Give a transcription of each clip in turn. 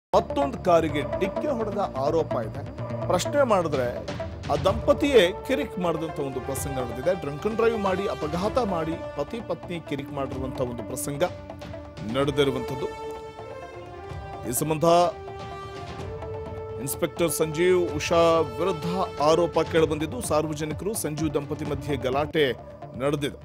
ಮತ್ತೊಂದು ಕಾರಿಗೆ ಡಿಕ್ಕಿ ಹೊಡೆದ ಆರೋಪ ಇದೆ ಪ್ರಶ್ನೆ ಮಾಡಿದ್ರೆ ಆ ದಂಪತಿಯೇ ಕಿರಿಕ್ ಮಾಡಿದಂತ ಒಂದು ಪ್ರಸಂಗ ನಡೆದಿದೆ ಡ್ರಂಕನ್ ಡ್ರೈವ್ ಮಾಡಿ ಅಪಘಾತ ಮಾಡಿ ಪತಿ ಪತ್ನಿ ಕಿರಿಕ್ ಮಾಡಿರುವಂತ ಒಂದು ಪ್ರಸಂಗ ನಡೆದಿರುವಂಥದ್ದು ಈ ಸಂಬಂಧ ಇನ್ಸ್ಪೆಕ್ಟರ್ ಸಂಜೀವ್ ಉಷಾ ವಿರುದ್ಧ ಆರೋಪ ಕೇಳಿಬಂದಿದ್ದು ಸಾರ್ವಜನಿಕರು ಸಂಜೀವ್ ದಂಪತಿ ಮಧ್ಯೆ ಗಲಾಟೆ ನಡೆದಿದೆ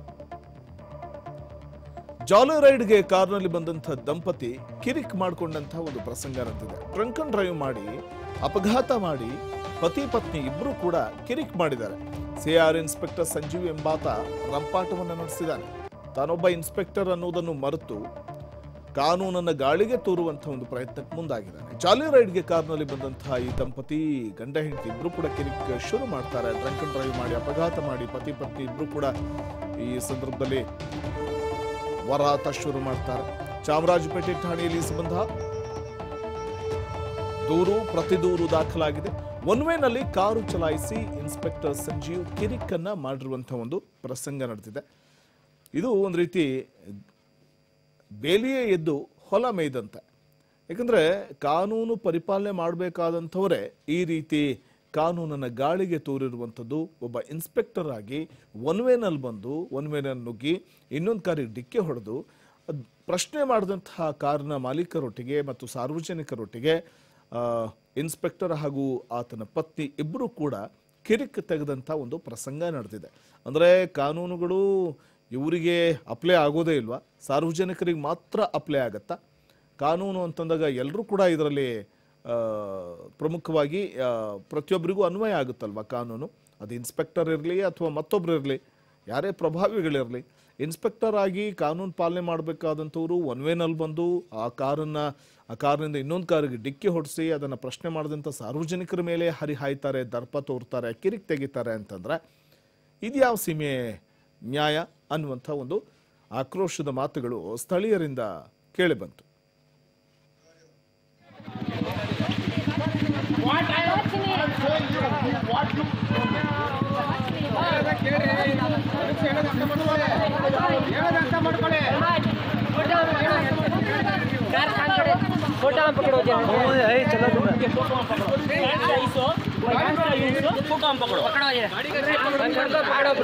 ಜಾಲಿ ರೈಡ್ಗೆ ಕಾರ್ನಲ್ಲಿ ಬಂದಂಥ ದಂಪತಿ ಕಿರಿಕ್ ಮಾಡಿಕೊಂಡಂತಹ ಒಂದು ಪ್ರಸಂಗ ನಡೆದಿದೆ ಡ್ರಂಕ್ ಅಂಡ್ ಡ್ರೈವ್ ಮಾಡಿ ಅಪಘಾತ ಮಾಡಿ ಪತಿ ಪತ್ನಿ ಇಬ್ಬರು ಕೂಡ ಕಿರಿಕ್ ಮಾಡಿದ್ದಾರೆ ಸಿಆರ್ ಇನ್ಸ್ಪೆಕ್ಟರ್ ಸಂಜೀವ್ ಎಂಬಾತ ರಂಪಾಟವನ್ನು ನಡೆಸಿದ್ದಾನೆ ತಾನೊಬ್ಬ ಇನ್ಸ್ಪೆಕ್ಟರ್ ಅನ್ನುವುದನ್ನು ಮರೆತು ಕಾನೂನನ್ನ ಗಾಳಿಗೆ ತೋರುವಂತಹ ಒಂದು ಪ್ರಯತ್ನಕ್ಕೆ ಮುಂದಾಗಿದ್ದಾನೆ ಜಾಲಿ ರೈಡ್ಗೆ ಕಾರ್ನಲ್ಲಿ ಬಂದಂತಹ ಈ ದಂಪತಿ ಗಂಡ ಹೆಂಡತಿ ಇಬ್ರು ಕೂಡ ಕಿರಿಕ್ ಶುರು ಮಾಡ್ತಾರೆ ಡ್ರಂಕ್ ಅಂಡ್ ಡ್ರೈವ್ ಮಾಡಿ ಅಪಘಾತ ಮಾಡಿ ಪತಿ ಪತ್ನಿ ಇಬ್ರು ಕೂಡ ಈ ಸಂದರ್ಭದಲ್ಲಿ ವರಾತ ಶುರು ಮಾಡ್ತಾರೆ ಚಾಮರಾಜಪೇಟೆ ಠಾಣೆಯಲ್ಲಿ ಈ ಸಂಬಂಧ ದೂರು ಪ್ರತಿ ದೂರು ದಾಖಲಾಗಿದೆ ಒನ್ ವೇನಲ್ಲಿ ಕಾರು ಚಲಾಯಿಸಿ ಇನ್ಸ್ಪೆಕ್ಟರ್ ಸಂಜೀವ್ ಕಿರಿಕನ್ನ ಮಾಡಿರುವಂತಹ ಒಂದು ಪ್ರಸಂಗ ನಡೆದಿದೆ ಇದು ಒಂದು ರೀತಿ ಬೇಲಿಯೇ ಎದ್ದು ಹೊಲ ಮೇಯ್ದಂತೆ ಯಾಕಂದ್ರೆ ಕಾನೂನು ಪರಿಪಾಲನೆ ಮಾಡಬೇಕಾದಂಥವರೇ ಈ ರೀತಿ ಕಾನೂನನ್ನ ಗಾಳಿಗೆ ತೋರಿರುವಂಥದ್ದು ಒಬ್ಬ ಇನ್ಸ್ಪೆಕ್ಟರ್ ಆಗಿ ಒನ್ ವೇನಲ್ಲಿ ಬಂದು ಒನ್ ವೇನಲ್ಲಿ ನುಗ್ಗಿ ಇನ್ನೊಂದು ಕಾರಿಗೆ ಡಿಕ್ಕೆ ಹೊಡೆದು ಅದ್ ಪ್ರಶ್ನೆ ಮಾಡಿದಂತಹ ಕಾರಿನ ಮಾಲೀಕರೊಟ್ಟಿಗೆ ಮತ್ತು ಸಾರ್ವಜನಿಕರೊಟ್ಟಿಗೆ ಆ, ಇನ್ಸ್ಪೆಕ್ಟರ್ ಹಾಗೂ ಆತನ ಪತ್ನಿ ಇಬ್ಬರು ಕೂಡ ಕಿರಿಕ್ ತೆಗೆದಂಥ ಒಂದು ಪ್ರಸಂಗ ನಡೆದಿದೆ ಅಂದರೆ ಕಾನೂನುಗಳು ಇವರಿಗೆ ಅಪ್ಲೈ ಆಗೋದೇ ಇಲ್ವಾ ಸಾರ್ವಜನಿಕರಿಗೆ ಮಾತ್ರ ಅಪ್ಲೈ ಆಗತ್ತಾ ಕಾನೂನು ಅಂತಂದಾಗ ಎಲ್ಲರೂ ಕೂಡ ಇದರಲ್ಲಿ ಆ, ಪ್ರಮುಖವಾಗಿ ಆ, ಪ್ರತಿಯೊಬ್ಬರಿಗೂ ಅನ್ವಯ ಆಗುತ್ತಲ್ವಾ ಕಾನೂನು ಅದು ಇನ್ಸ್ಪೆಕ್ಟರ್ ಇರಲಿ ಅಥವಾ ಮತ್ತೊಬ್ರು ಇರಲಿ ಯಾರೇ ಪ್ರಭಾವಿಗಳಿರಲಿ ಇನ್ಸ್ಪೆಕ್ಟರ್ ಆಗಿ ಕಾನೂನು ಪಾಲನೆ ಮಾಡಬೇಕಾದಂಥವ್ರು ಒನ್ ವೇನಲ್ಲಿ ಬಂದು ಆ ಕಾರನ್ನು ಆ ಕಾರಿನಿಂದ ಇನ್ನೊಂದು ಕಾರಿಗೆ ಡಿಕ್ಕಿ ಹೊಡಿಸಿ ಅದನ್ನು ಪ್ರಶ್ನೆ ಮಾಡಿದಂಥ ಸಾರ್ವಜನಿಕರ ಮೇಲೆ ಹರಿಹಾಯ್ತಾರೆ ದರ್ಪ ತೋರ್ತಾರೆ ಕಿರಿಕ್ ತೆಗಿತಾರೆ ಅಂತಂದ್ರೆ ಇದ್ಯಾವ ಸೀಮೆ ನ್ಯಾಯ ಅನ್ನುವಂಥ ಒಂದು ಆಕ್ರೋಶದ ಮಾತುಗಳು ಸ್ಥಳೀಯರಿಂದ ಕೇಳಿಬಂತು फोटो पकड़ो फोटो पकड़ो पकड़ो ये पकड़ो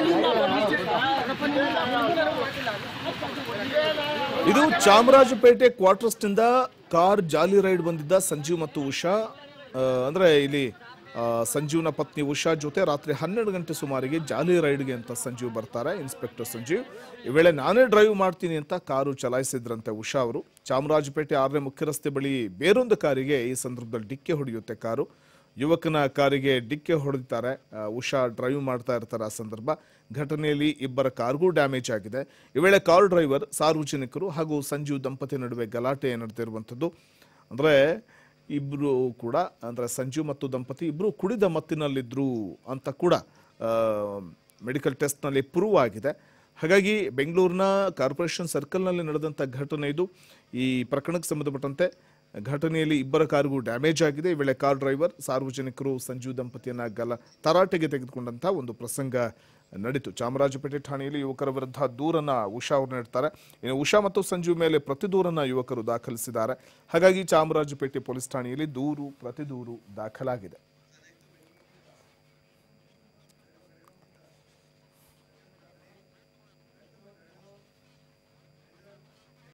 ಇದು ಚಾಮರಾಜಪೇಟೆ ಕ್ವಾರ್ಟರ್ಸ್ನಿಂದ ಕಾರ್ ಜಾಲಿ ರೈಡ್ ಬಂದಿದ್ದ ಸಂಜೀವ್ ಮತ್ತು ಉಷಾ ಆ, ಅಂದ್ರೆ ಇಲ್ಲಿ ಆ, ಸಂಜೀವ್ನ ಪತ್ನಿ ಉಷಾ ಜೊತೆ ರಾತ್ರಿ ಹನ್ನೆರಡು ಗಂಟೆ ಸುಮಾರಿಗೆ ಜಾಲಿ ರೈಡ್ಗೆ ಅಂತ ಸಂಜೀವ್ ಬರ್ತಾರೆ ಇನ್ಸ್ಪೆಕ್ಟರ್ ಸಂಜೀವ್ ಈ ವೇಳೆ ನಾನೇ ಡ್ರೈವ್ ಮಾಡ್ತೀನಿ ಅಂತ ಕಾರು ಚಲಾಯಿಸಿದ್ರಂತೆ ಉಷಾ ಅವರು ಚಾಮರಾಜಪೇಟೆ ಆರನೇ ಮುಖ್ಯ ರಸ್ತೆ ಬಳಿ ಬೇರೊಂದು ಕಾರಿಗೆ ಈ ಸಂದರ್ಭದಲ್ಲಿ ಡಿಕ್ಕೆ ಹೊಡೆಯುತ್ತೆ ಕಾರು ಯುವಕನ ಕಾರಿಗೆ ಡಿಕ್ಕೆ ಹೊಡೆದಿದ್ದಾರೆ ಆ, ಉಷಾ ಡ್ರೈವ್ ಮಾಡ್ತಾ ಇರ್ತಾರೆ ಆ ಸಂದರ್ಭ ಘಟನೆಯಲ್ಲಿ ಇಬ್ಬರ ಕಾರ್ಗೂ ಡ್ಯಾಮೇಜ್ ಆಗಿದೆ ಈ ವೇಳೆ ಕಾರ್ ಡ್ರೈವರ್ ಸಾರ್ವಜನಿಕರು ಹಾಗೂ ಸಂಜೀವ್ ದಂಪತಿ ನಡುವೆ ಗಲಾಟೆ ನಡೆದಿರುವಂಥದ್ದು ಅಂದರೆ ಇಬ್ಬರು ಕೂಡ ಅಂದರೆ ಸಂಜೀವ್ ಮತ್ತು ದಂಪತಿ ಇಬ್ಬರು ಕುಡಿದ ಮತ್ತಿನಲ್ಲಿದ್ದರು ಅಂತ ಕೂಡ ಮೆಡಿಕಲ್ ಟೆಸ್ಟ್ನಲ್ಲಿ ಪ್ರೂವ್ ಆಗಿದೆ ಹಾಗಾಗಿ ಬೆಂಗಳೂರಿನ ಕಾರ್ಪೊರೇಷನ್ ಸರ್ಕಲ್ನಲ್ಲಿ ನಡೆದಂಥ ಘಟನೆ ಇದು ಈ ಪ್ರಕರಣಕ್ಕೆ ಸಂಬಂಧಪಟ್ಟಂತೆ ಘಟನೆಯಲ್ಲಿ ಇಬ್ಬರ ಕಾರಿಗೂ ಡ್ಯಾಮೇಜ್ ಆಗಿದೆ ಈ ವೇಳೆ ಕಾರ್ ಡ್ರೈವರ್ ಸಾರ್ವಜನಿಕರು ಸಂಜೀವ್ ದಂಪತಿಯನ್ನ ಗಲ ತರಾಟೆಗೆ ತೆಗೆದುಕೊಂಡಂಥ ಒಂದು ಪ್ರಸಂಗ ನಡೀತು ಚಾಮರಾಜಪೇಟೆ ಠಾಣೆಯಲ್ಲಿ ಯುವಕರ ವಿರುದ್ಧ ದೂರನ್ನ ಉಷಾ ಅವರು ನೀಡ್ತಾರೆ ಇನ್ನು ಉಷಾ ಮತ್ತು ಸಂಜೀವ್ ಮೇಲೆ ಪ್ರತಿ ದೂರನ್ನ ಯುವಕರು ದಾಖಲಿಸಿದ್ದಾರೆ ಹಾಗಾಗಿ ಚಾಮರಾಜಪೇಟೆ ಪೊಲೀಸ್ ಠಾಣೆಯಲ್ಲಿ ದೂರು ಪ್ರತಿ ದೂರು ದಾಖಲಾಗಿದೆ